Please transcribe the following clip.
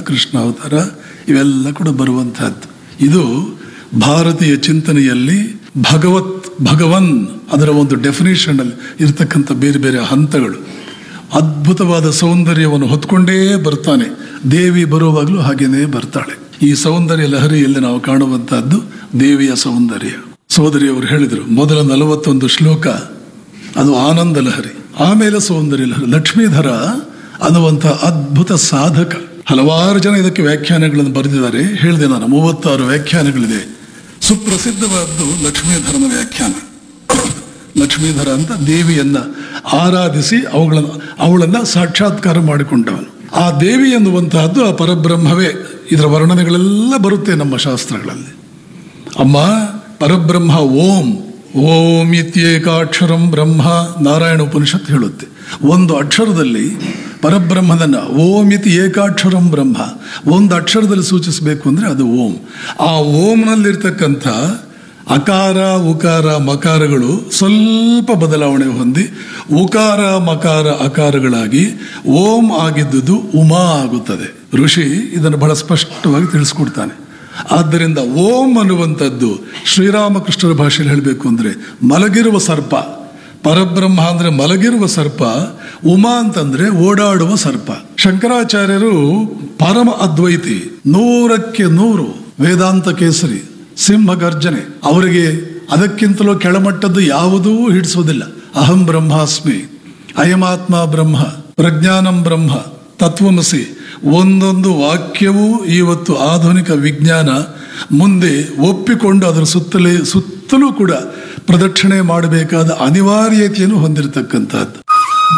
ಕೃಷ್ಣ ಅವತಾರ ಇವೆಲ್ಲ ಕೂಡ ಬರುವಂತಹದ್ದು ಇದು ಭಾರತೀಯ ಚಿಂತನೆಯಲ್ಲಿ ಭಗವತ್ ಭಗವನ್ ಅದರ ಒಂದು ಡೆಫಿನೇಷನ್ ಅಲ್ಲಿ ಇರತಕ್ಕಂಥ ಬೇರೆ ಬೇರೆ ಹಂತಗಳು ಅದ್ಭುತವಾದ ಸೌಂದರ್ಯವನ್ನು ಹೊತ್ಕೊಂಡೇ ಬರ್ತಾನೆ ದೇವಿ ಬರುವಾಗಲೂ ಹಾಗೇನೇ ಬರ್ತಾಳೆ ಈ ಸೌಂದರ್ಯ ಲಹರಿಯಲ್ಲಿ ನಾವು ಕಾಣುವಂತಹದ್ದು ದೇವಿಯ ಸೌಂದರ್ಯ ಸೋದರಿಯವರು ಹೇಳಿದರು ಮೊದಲ ನಲವತ್ತೊಂದು ಶ್ಲೋಕ ಅದು ಆನಂದ ಲಹರಿ ಆಮೇಲೆ ಸೌಂದರ್ಯ ಲಹರಿ ಲಕ್ಷ್ಮೀಧರ ಅನ್ನುವಂಥ ಅದ್ಭುತ ಸಾಧಕ ಹಲವಾರು ಜನ ಇದಕ್ಕೆ ವ್ಯಾಖ್ಯಾನಗಳನ್ನು ಬರೆದಿದ್ದಾರೆ ಹೇಳಿದೆ ನಾನು ಮೂವತ್ತಾರು ವ್ಯಾಖ್ಯಾನಗಳಿದೆ ಸುಪ್ರಸಿದ್ಧವಾದ್ದು ಲಕ್ಷ್ಮೀಧರನ ವ್ಯಾಖ್ಯಾನ ಲಕ್ಷ್ಮೀಧರ ಅಂತ ದೇವಿಯನ್ನ ಆರಾಧಿಸಿ ಅವುಗಳನ್ನ ಅವಳನ್ನ ಸಾಕ್ಷಾತ್ಕಾರ ಮಾಡಿಕೊಂಡವನು ಆ ದೇವಿ ಎನ್ನುವಂತಹದ್ದು ಆ ಪರಬ್ರಹ್ಮವೇ ಇದರ ವರ್ಣನೆಗಳೆಲ್ಲ ಬರುತ್ತೆ ನಮ್ಮ ಶಾಸ್ತ್ರಗಳಲ್ಲಿ ಅಮ್ಮ ಪರಬ್ರಹ್ಮ ಓಂ ಓಂ ಇತ್ಯೇಕಾಕ್ಷರಂ ಬ್ರಹ್ಮ ನಾರಾಯಣ ಉಪನಿಷತ್ ಹೇಳುತ್ತೆ ಒಂದು ಅಕ್ಷರದಲ್ಲಿ ಪರಬ್ರಹ್ಮದನ್ನ ಓಂ ಇತಿ ಏಕಾಕ್ಷರಂ ಬ್ರಹ್ಮ ಒಂದು ಅಕ್ಷರದಲ್ಲಿ ಸೂಚಿಸಬೇಕು ಅಂದ್ರೆ ಅದು ಓಂ ಆ ಓಂನಲ್ಲಿರ್ತಕ್ಕಂಥ ಅಕಾರ ಉಕಾರ ಮಕಾರಗಳು ಸ್ವಲ್ಪ ಬದಲಾವಣೆ ಹೊಂದಿ ಉಕಾರ ಮಕಾರ ಅಕಾರಗಳಾಗಿ ಓಂ ಆಗಿದ್ದುದು ಉಮಾ ಆಗುತ್ತದೆ ಋಷಿ ಇದನ್ನು ಬಹಳ ಸ್ಪಷ್ಟವಾಗಿ ತಿಳಿಸ್ಕೊಡ್ತಾನೆ ಆದ್ದರಿಂದ ಓಂ ಅನ್ನುವಂಥದ್ದು ಶ್ರೀರಾಮಕೃಷ್ಣರ ಭಾಷೆಯಲ್ಲಿ ಹೇಳಬೇಕು ಅಂದ್ರೆ ಮಲಗಿರುವ ಸರ್ಪ ಪರಬ್ರಹ್ಮ ಅಂದ್ರೆ ಮಲಗಿರುವ ಸರ್ಪ ಉಮಾ ಅಂತಂದ್ರೆ ಓಡಾಡುವ ಸರ್ಪ ಶಂಕರಾಚಾರ್ಯರು ಪರಮ ಅದ್ವೈತಿ ನೂರಕ್ಕೆ ನೂರು ವೇದಾಂತ ಕೇಸರಿ ಸಿಂಹ ಗರ್ಜನೆ ಅವರಿಗೆ ಅದಕ್ಕಿಂತಲೂ ಕೆಳಮಟ್ಟದ್ದು ಯಾವುದೂ ಹಿಡಿಸೋದಿಲ್ಲ ಅಹಂ ಬ್ರಹ್ಮಾಸ್ಮಿ ಅಯಮಾತ್ಮ ಬ್ರಹ್ಮ ಪ್ರಜ್ಞಾನಂ ಬ್ರಹ್ಮ ತತ್ವಮಸಿ ಒಂದೊಂದು ವಾಕ್ಯವೂ ಇವತ್ತು ಆಧುನಿಕ ವಿಜ್ಞಾನ ಮುಂದೆ ಒಪ್ಪಿಕೊಂಡು ಅದರ ಸುತ್ತಲೇ ಸುತ್ತಲೂ ಕೂಡ ಪ್ರದಕ್ಷಿಣೆ ಮಾಡಬೇಕಾದ ಅನಿವಾರ್ಯತೆಯನ್ನು ಹೊಂದಿರತಕ್ಕಂಥದ್ದು